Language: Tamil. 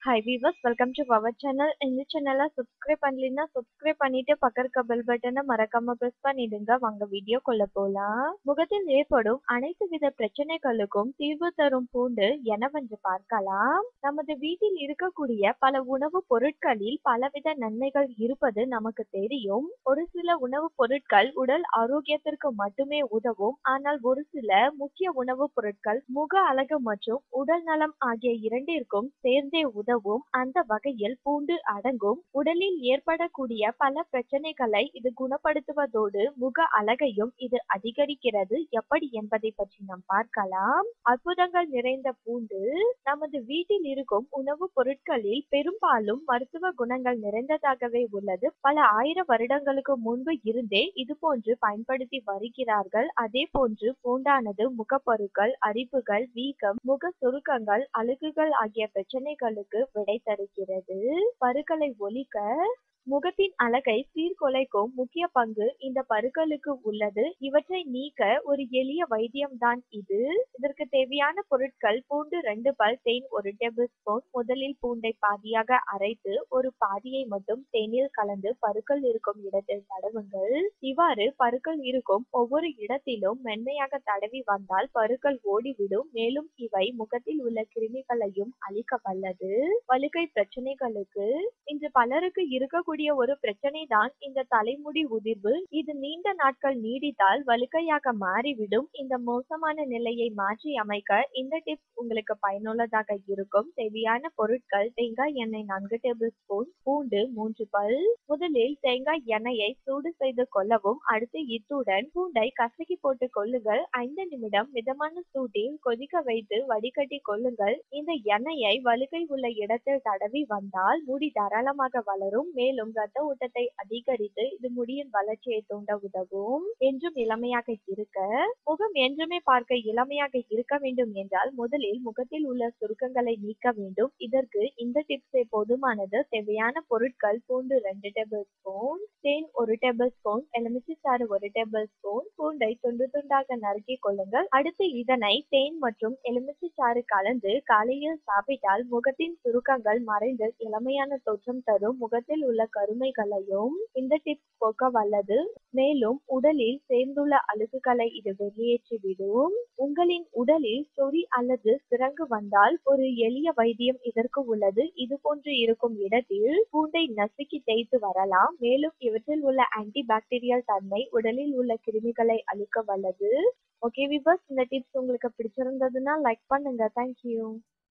hi viewers welcome to power channel இந்த சேனலை சப்ஸ்கிரைப் பண்ணலைன்னா சப்ஸ்கிரைப் பண்ணிட்டு பக்கம் இருக்க பெல் பட்டனை மறக்காம பிரஸ் பண்ணிடுங்க வாங்க வீடியோக்குள்ள போலாம் முகத்தில் ஏற்படும் அனைத்து வித பிரச்சனைகளுக்கும் தீர்வு தரும் பூண்டு எனவென்று பார்க்கலாம் நமது வீட்டில் இருக்கக்கூடிய பல உணவுப் பொருட்களில் பலவித நன்மைகள் இருப்பது நமக்கு தெரியும் ஒரு சில உணவுப் பொருட்கள் உடல் ஆரோக்கியத்திற்கு மட்டுமே உதவும் ஆனால் ஒரு சில முக்கிய உணவுப் பொருட்கள் முக அழகு மற்றும் உடல் நலம் ஆகிய இரண்டிற்கும் சேர்ந்தே உதவும் அந்த வகையில் பூண்டு அடங்கும் உடலில் ஏற்படக்கூடிய பல பிரச்சனைகளை இது குணப்படுத்துவதோடு முக அழகையும் இது அதிகரிக்கிறது எப்படி என்பதை பற்றி நாம் பார்க்கலாம் அற்புதங்கள் நிறைந்த பூண்டு நமது வீட்டில் இருக்கும் உணவுப் பொருட்களில் பெரும்பாலும் மருத்துவ குணங்கள் நிறைந்ததாகவே உள்ளது பல ஆயிரம் வருடங்களுக்கு முன்பு இருந்தே இது போன்று பயன்படுத்தி வருகிறார்கள் அதே போன்று பூண்டானது முகப்பருக்கள் அரிப்புகள் வீக்கம் முக சுருக்கங்கள் அழுகுகள் ஆகிய பிரச்சனைகளுக்கு விடை தருகிறது பருக்களை ஒழிக்க முகத்தின் அழகை சீர்குலைக்கும் முக்கிய பங்கு இந்த பருக்களுக்கு உள்ளது இவற்றை நீக்க ஒரு எளிய வைத்தியம்தான் இது இதற்கு தேவையான பொருட்கள் பூண்டு ரெண்டு பல் தேன் ஒரு டேபிள் ஸ்பூன் முதலில் பூண்டை பாதியாக அரைத்து ஒரு பாதியை மட்டும் தேனில் கலந்து பருக்கள் இருக்கும் இடத்தில் தடவுங்கள் இவ்வாறு பருக்கள் இருக்கும் ஒவ்வொரு இடத்திலும் மென்மையாக தடவி வந்தால் பருக்கள் ஓடிவிடும் மேலும் இவை முகத்தில் உள்ள கிருமிகளையும் அழிக்க வல்லது வழுக்கை பிரச்சனைகளுக்கு இன்று பலருக்கு இருக்கக்கூடிய ஒரு பிரச்சனை தான் இந்த தலைமுடி உதிர்வு இது நீண்ட நாட்கள் நீடித்தால் வழுக்கையாக மாறிவிடும் இந்த மோசமான நிலையை மாற்றி அமைக்க இந்த டிப்ஸ் உங்களுக்கு பயனுள்ளதாக இருக்கும் தேவையான பொருட்கள் தேங்காய் எண்ணெய் நான்கு டேபிள் ஸ்பூன் பூண்டு மூன்று பல் முதலில் தேங்காய் எண்ணெயை சூடு செய்து கொள்ளவும் அடுத்து இத்துடன் பூண்டை கசக்கி போட்டு கொள்ளுங்கள் ஐந்து நிமிடம் மிதமான சூட்டில் கொதிக்க வைத்து வடிகட்டி கொள்ளுங்கள் இந்த எண்ணெயை வழுக்கை உள்ள இடத்தில் தடவி வந்தால் முடி தாராளமாக வளரும் மேலும் ரத்த ஓட்டத்தை அதிகரித்து இது முடியின் வளர்ச்சியை தூண்ட உதவும் என்றும் இளமையாக இருக்க முகம் என்றுமே பார்க்க இளமையாக இருக்க வேண்டும் என்றால் முதலில் முகத்தில் உள்ள சுருக்கங்களை நீக்க வேண்டும் இதற்கு இந்த டிப்ஸே போதுமானது தேவையான பொருட்கள் பூண்டு ரெண்டு டேபிள் ஸ்பூன் தேன் ஒரு டேபிள் ஸ்பூன் எலுமிச்சை சாறு ஒரு டேபிள் ஸ்பூன் பூண்டை துண்டு துண்டாக நறுக்கி கொள்ளுங்கள் அடுத்து இதனை தேன் மற்றும் எலுமிச்சை சாறு கலந்து காலையில் சாப்பிட்டால் முகத்தின் சுருக்கங்கள் மறைந்து இளமையான தோற்றம் தரும் முகத்தில் உள்ள கருமைகளையும் இந்த டிப்ஸ் போக்க வல்லது மேலும் உடலில் சேர்ந்துள்ள அழுக்குகளை இது வெளியேற்றிவிடும் உங்களின் உடலில் சொறி அல்லது சிறங்கு வந்தால் ஒரு எளிய வைத்தியம் இதற்கு உள்ளது இது போன்று இருக்கும் இடத்தில் பூண்டை நசுக்கி தேய்த்து வரலாம் மேலும் இவற்றில் உள்ள ஆன்டி பாக்டீரியல் தன்மை உடலில் உள்ள கிருமிகளை அழிக்க வல்லது ஓகே விபஸ் இந்த டிப்ஸ் உங்களுக்கு பிடிச்சிருந்ததுன்னா லைக் பண்ணுங்க தேங்க்யூ